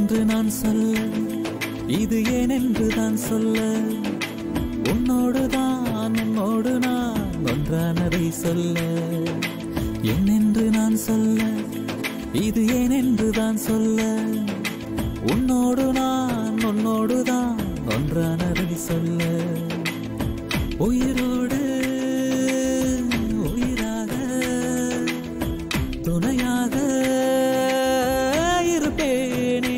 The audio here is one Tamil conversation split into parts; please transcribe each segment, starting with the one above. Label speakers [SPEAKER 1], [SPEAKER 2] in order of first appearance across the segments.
[SPEAKER 1] என்னென்று நான் சொல்ல இது ஏனென்று தான் சொல்ல உன்னோடு தான் உன்னோடு நான் ஒன்றானதை சொல்ல என்னென்று நான் சொல்ல இது ஏனென்று தான் சொல்ல உன்னோடு நான் உன்னோடு தான் ஒன்றானதை சொல்ல உயிரோடு உயிராக துணையாக இருப்பேனே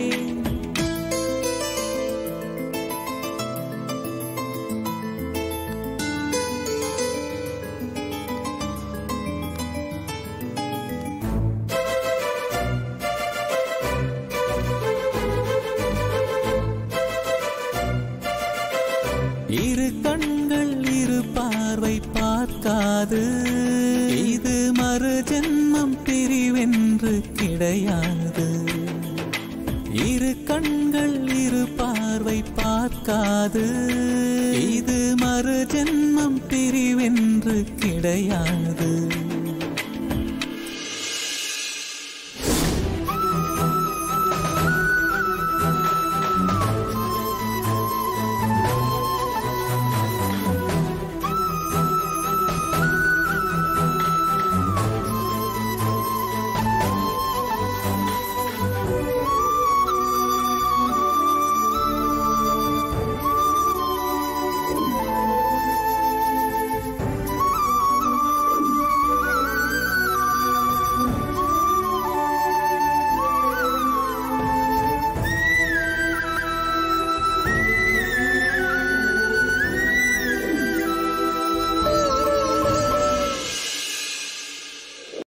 [SPEAKER 1] இரு கண்கள் இரு பார்வை பார்க்காது இது மறு ஜென்மம் பிரிவென்று கிடையாது இரு கண்கள் இரு பார்வை பார்க்காது இது மறு ஜென்மம் பிரிவென்று கிடையாது